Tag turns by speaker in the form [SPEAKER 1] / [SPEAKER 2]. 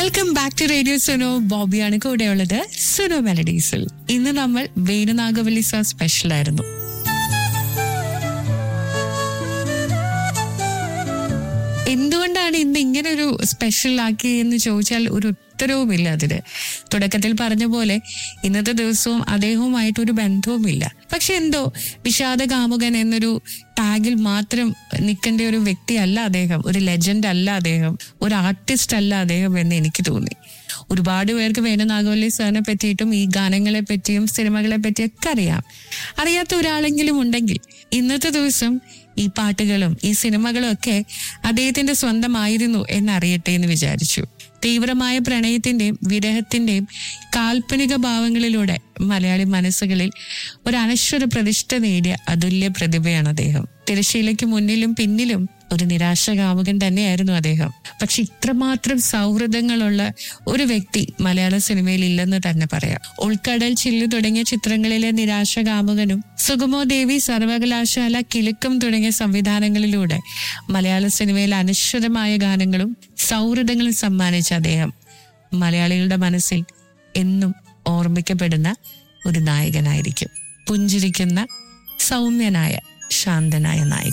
[SPEAKER 1] welcome back to radio Suno ബോബിയാണ് കൂടെയുള്ളത് സുനോ മെലഡീസിൽ ഇന്ന് നമ്മൾ വേണുനാഗവല്ലി സാർ സ്പെഷ്യൽ ആയിരുന്നു എന്തുകൊണ്ടാണ് ഇന്ന് ഇങ്ങനെ ഒരു സ്പെഷ്യൽ ആക്കി എന്ന് ചോദിച്ചാൽ ഒരു ഉത്തരവുമില്ല അതിന് തുടക്കത്തിൽ പറഞ്ഞ പോലെ ഇന്നത്തെ ദിവസവും അദ്ദേഹവുമായിട്ട് ഒരു ബന്ധവുമില്ല പക്ഷെ എന്തോ വിഷാദ കാമുകൻ എന്നൊരു ടാഗിൽ മാത്രം നിൽക്കേണ്ട ഒരു വ്യക്തിയല്ല അദ്ദേഹം ഒരു ലെജൻഡ് അല്ല അദ്ദേഹം ഒരു ആർട്ടിസ്റ്റ് അല്ല അദ്ദേഹം എന്ന് എനിക്ക് തോന്നി ഒരുപാട് പേർക്ക് വേണുനാഗവല്ലി സാറിനെ പറ്റിയിട്ടും ഈ ഗാനങ്ങളെ പറ്റിയും സിനിമകളെ പറ്റിയൊക്കെ അറിയാം അറിയാത്ത ഒരാളെങ്കിലും ഉണ്ടെങ്കിൽ ഇന്നത്തെ ദിവസം ഈ പാട്ടുകളും ഈ സിനിമകളും ഒക്കെ അദ്ദേഹത്തിന്റെ സ്വന്തമായിരുന്നു എന്നറിയട്ടെ എന്ന് വിചാരിച്ചു തീവ്രമായ പ്രണയത്തിന്റെയും വിരഹത്തിന്റെയും കാൽപ്പനിക ഭാവങ്ങളിലൂടെ മലയാളി മനസ്സുകളിൽ ഒരു അനശ്വര പ്രതിഷ്ഠ നേടിയ അതുല്യ പ്രതിഭയാണ് അദ്ദേഹം തിരശ്ശീലയ്ക്ക് മുന്നിലും പിന്നിലും ഒരു നിരാശകാമുകൻ തന്നെയായിരുന്നു അദ്ദേഹം പക്ഷെ ഇത്രമാത്രം സൗഹൃദങ്ങളുള്ള ഒരു വ്യക്തി മലയാള സിനിമയിൽ ഇല്ലെന്ന് തന്നെ പറയാം ഉൾക്കടൽ ചില്ലു തുടങ്ങിയ ചിത്രങ്ങളിലെ നിരാശകാമുകനും സുഗമോ ദേവി സർവകലാശാല കിലുക്കം തുടങ്ങിയ സംവിധാനങ്ങളിലൂടെ മലയാള സിനിമയിൽ അനശ്വരമായ ഗാനങ്ങളും സൗഹൃദങ്ങളും സമ്മാനിച്ച അദ്ദേഹം മലയാളികളുടെ മനസ്സിൽ എന്നും ഓർമ്മിക്കപ്പെടുന്ന ഒരു നായകനായിരിക്കും പുഞ്ചിരിക്കുന്ന സൗമ്യനായ ശാന്തനായ നായകൻ